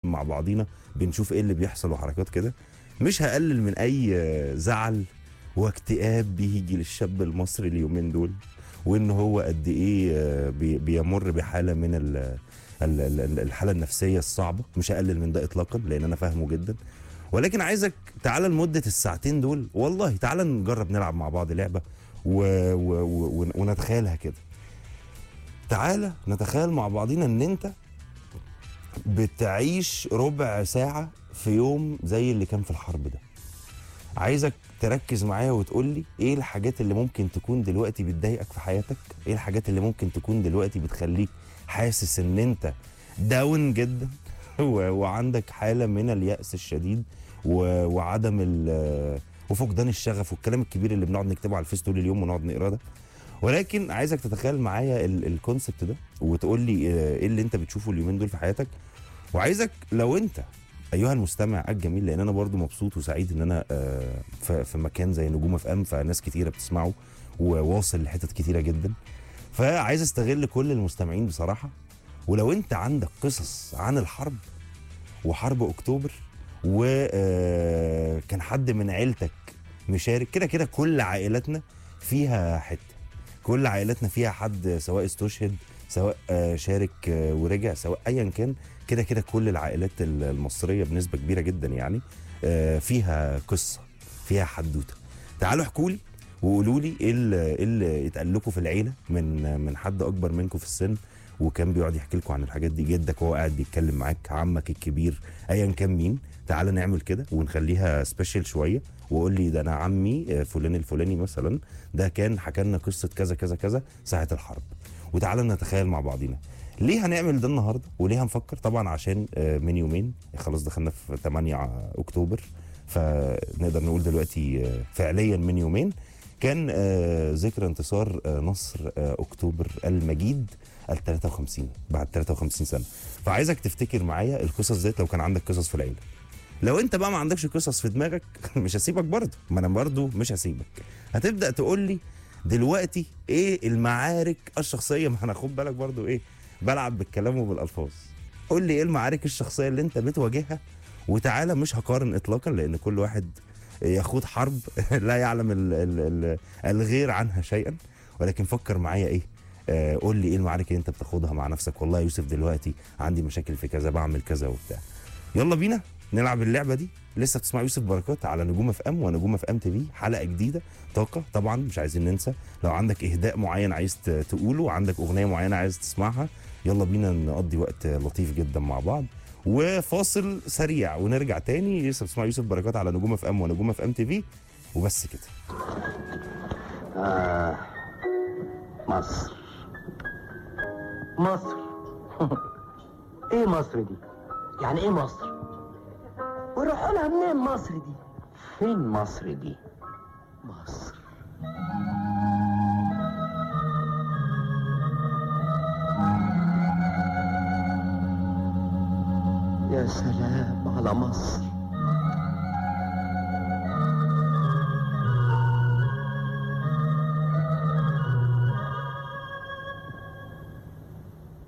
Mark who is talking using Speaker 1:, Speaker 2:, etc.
Speaker 1: مع بعضينا بنشوف ايه اللي بيحصل وحركات كده مش هقلل من اي آه، زعل واكتئاب بيجي للشاب المصري اليومين دول وان هو قد ايه آه، بي- بيمر بحاله من ال ال- ال- الحاله النفسيه الصعبه مش هقلل من ده اطلاقا لان انا فاهمه جدا ولكن عايزك تعالى لمده الساعتين دول والله تعالى نجرب نلعب مع بعض لعبه و و و ونتخيلها كده تعالى نتخيل مع بعضينا ان انت بتعيش ربع ساعة في يوم زي اللي كان في الحرب ده عايزك تركز معايا وتقول لي ايه الحاجات اللي ممكن تكون دلوقتي بتضايقك في حياتك ايه الحاجات اللي ممكن تكون دلوقتي بتخليك حاسس ان انت داون جدا و- وعندك حالة من اليأس الشديد و- وعدم ال وفقدان الشغف والكلام الكبير اللي بنقعد نكتبه على الفيس طول اليوم ونقعد نقراه ده ولكن عايزك تتخيل معايا ال- الكونسبت ده وتقول لي آه، ايه اللي انت بتشوفه اليومين دول في حياتك وعايزك لو انت ايها المستمع الجميل لان انا برضو مبسوط وسعيد ان انا آه، في في مكان زي نجوم اف ام فناس كتيره بتسمعه وواصل لحتت كتيره جدا فعايز استغل كل المستمعين بصراحه ولو انت عندك قصص عن الحرب وحرب اكتوبر وكان حد من عيلتك مشارك كده كده كل عائلاتنا فيها حته كل عائلاتنا فيها حد سواء استشهد سواء آه، شارك آه، ورجع سواء ايا كان كده كده كل العائلات ال- المصريه بنسبه كبيره جدا يعني آه، فيها قصه فيها حدوته تعالوا احكوا لي وقولوا لي ايه اللي إيه اللي اتقال لكم في العيله من من حد اكبر منكم في السن وكان بيقعد يحكي لكم عن الحاجات دي جدك وهو قاعد بيتكلم معاك عمك الكبير ايا كان مين تعالى نعمل كده ونخليها سبيشال شويه وقول لي ده انا عمي آه، فلان الفلاني مثلا ده كان حكى لنا قصه كذا كذا كذا ساعه الحرب وتعالى نتخيل مع بعضينا ليه هنعمل ده النهارده وليه هنفكر طبعا عشان آه، من يومين خلاص دخلنا في 8 اكتوبر فنقدر نقول دلوقتي آه، فعليا من يومين كان آه، ذكرى انتصار آه، نصر آه، اكتوبر المجيد ال 53 بعد 53 سنه فعايزك تفتكر معايا القصص ديت لو كان عندك قصص في العيله لو انت بقى ما عندكش قصص في دماغك مش هسيبك برضه ما انا برضه مش هسيبك هتبدا تقول لي دلوقتي ايه المعارك الشخصيه ما انا خد بالك برضه ايه بلعب بالكلام وبالالفاظ قول لي ايه المعارك الشخصيه اللي انت بتواجهها وتعالى مش هقارن اطلاقا لان كل واحد يخوض حرب لا يعلم ال ال ال الغير عنها شيئا ولكن فكر معايا ايه آه قول لي ايه المعارك اللي انت بتاخدها مع نفسك والله يا يوسف دلوقتي عندي مشاكل في كذا بعمل كذا وبتاع يلا بينا نلعب اللعبه دي لسه بتسمع يوسف بركات على نجوم اف ام ونجوم اف ام تي في حلقه جديده طاقه طبعا مش عايزين ننسى لو عندك اهداء معين عايز ت- تقوله عندك اغنيه معينه عايز تسمعها يلا بينا نقضي وقت لطيف جدا مع بعض وفاصل سريع ونرجع تاني لسه بتسمع يوسف بركات على نجوم اف ام ونجوم اف ام تي في وبس كده
Speaker 2: آه مصر
Speaker 3: مصر ايه مصر دي يعني ايه مصر ويروحوا لها منين مصر دي
Speaker 2: فين مصر دي
Speaker 3: مصر يا سلام على مصر